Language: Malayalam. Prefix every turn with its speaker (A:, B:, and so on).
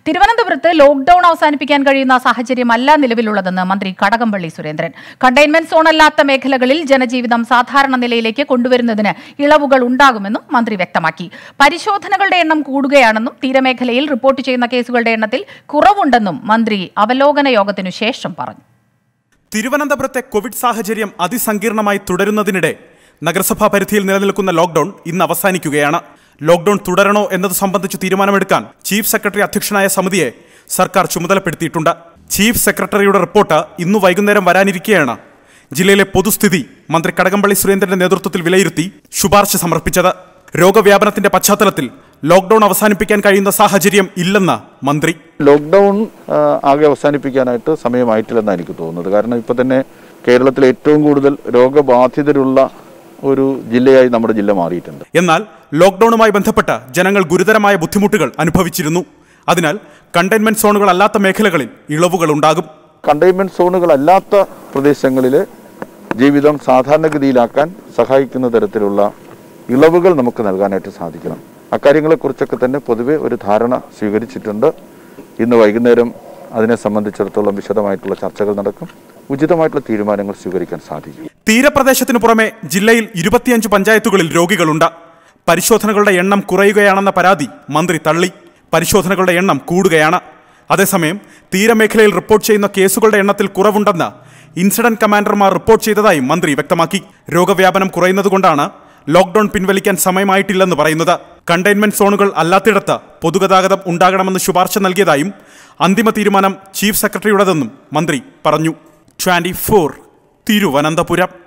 A: തിരുവനന്തപുരത്ത് ലോക്ഡൌൺ അവസാനിപ്പിക്കാൻ കഴിയുന്ന സാഹചര്യമല്ല നിലവിലുള്ളതെന്ന് മന്ത്രി കടകംപള്ളി സുരേന്ദ്രൻ കണ്ടെയ്ൻമെന്റ് സോണല്ലാത്ത മേഖലകളിൽ ജനജീവിതം സാധാരണ നിലയിലേക്ക് കൊണ്ടുവരുന്നതിന് ഇളവുകൾ ഉണ്ടാകുമെന്നും മന്ത്രി വ്യക്തമാക്കി പരിശോധനകളുടെ എണ്ണം കൂടുകയാണെന്നും തീരമേഖലയിൽ റിപ്പോർട്ട് ചെയ്യുന്ന കേസുകളുടെ എണ്ണത്തിൽ കുറവുണ്ടെന്നും മന്ത്രി അവലോകന യോഗത്തിനു ശേഷം പറഞ്ഞു
B: തിരുവനന്തപുരത്തെ കോവിഡ് സാഹചര്യം അതിസങ്കീർണമായി തുടരുന്നതിനിടെ നഗരസഭാ പരിധിയിൽ നിലനിൽക്കുന്ന ലോക്ഡൌൺ ഇന്ന് അവസാനിക്കുകയാണ് ലോക്ഡൌൺ തുടരണോ എന്നത് സംബന്ധിച്ച് തീരുമാനമെടുക്കാൻ ചീഫ് സെക്രട്ടറി അധ്യക്ഷനായ സമിതിയെ സർക്കാർ ചുമതലപ്പെടുത്തിയിട്ടുണ്ട് ചീഫ് സെക്രട്ടറിയുടെ റിപ്പോർട്ട് ഇന്നു വൈകുന്നേരം വരാനിരിക്കെയാണ് ജില്ലയിലെ പൊതുസ്ഥിതി മന്ത്രി കടകംപള്ളി സുരേന്ദ്രന്റെ നേതൃത്വത്തിൽ വിലയിരുത്തി ശുപാർശ സമർപ്പിച്ചത് രോഗവ്യാപനത്തിന്റെ പശ്ചാത്തലത്തിൽ ലോക്ഡൌൺ അവസാനിപ്പിക്കാൻ കഴിയുന്ന സാഹചര്യം ഇല്ലെന്ന് മന്ത്രി
C: ലോക്ക്ഡൗൺ ആ, ആകെ അവസാനിപ്പിക്കാനായിട്ട് സമയമായിട്ടില്ലെന്നാണ് എനിക്ക് തോന്നുന്നത് കാരണം ഇപ്പോൾ തന്നെ കേരളത്തിൽ ഏറ്റവും കൂടുതൽ രോഗബാധിതരുള്ള ഒരു ജില്ലയായി നമ്മുടെ ജില്ല മാറിയിട്ടുണ്ട്
B: എന്നാൽ ലോക്ഡൌണുമായി ബന്ധപ്പെട്ട് ജനങ്ങൾ ഗുരുതരമായ ബുദ്ധിമുട്ടുകൾ അനുഭവിച്ചിരുന്നു അതിനാൽ കണ്ടെയ്ൻമെന്റ് സോണുകളല്ലാത്ത മേഖലകളിൽ ഇളവുകൾ ഉണ്ടാകും
C: കണ്ടെയ്ൻമെന്റ് സോണുകളല്ലാത്ത പ്രദേശങ്ങളിൽ ജീവിതം സാധാരണഗതിയിലാക്കാൻ സഹായിക്കുന്ന തരത്തിലുള്ള ഇളവുകൾ നമുക്ക് നൽകാനായിട്ട് സാധിക്കണം അക്കാര്യങ്ങളെക്കുറിച്ചൊക്കെ തന്നെ പൊതുവെ ഒരു ധാരണ സ്വീകരിച്ചിട്ടുണ്ട് ഇന്ന് വൈകുന്നേരം അതിനെ സംബന്ധിച്ചിടത്തോളം വിശദമായിട്ടുള്ള ചർച്ചകൾ നടക്കും ഉചിതമായിട്ടുള്ള തീരുമാനങ്ങൾ സ്വീകരിക്കാൻ സാധിക്കും
B: തീരപ്രദേശത്തിനു പുറമെ ജില്ലയിൽ ഇരുപത്തിയഞ്ച് പഞ്ചായത്തുകളിൽ രോഗികളുണ്ട് പരിശോധനകളുടെ എണ്ണം കുറയുകയാണെന്ന പരാതി മന്ത്രി തള്ളി പരിശോധനകളുടെ എണ്ണം കൂടുകയാണ് അതേസമയം തീരമേഖലയിൽ റിപ്പോർട്ട് ചെയ്യുന്ന കേസുകളുടെ എണ്ണത്തിൽ കുറവുണ്ടെന്ന് ഇൻസിഡന്റ് കമാൻഡർമാർ റിപ്പോർട്ട് ചെയ്തതായി മന്ത്രി വ്യക്തമാക്കി രോഗവ്യാപനം കുറയുന്നതുകൊണ്ടാണ് ലോക്ഡൌൺ പിൻവലിക്കാൻ സമയമായിട്ടില്ലെന്ന് പറയുന്നത് കണ്ടെയ്ൻമെന്റ് സോണുകൾ അല്ലാത്തിടത്ത് പൊതുഗതാഗതം ഉണ്ടാകണമെന്ന് ശുപാർശ നൽകിയതായും അന്തിമ തീരുമാനം ചീഫ് സെക്രട്ടറിയുടേതെന്നും മന്ത്രി പറഞ്ഞു ട്വന്റി തിരുവനന്തപുരം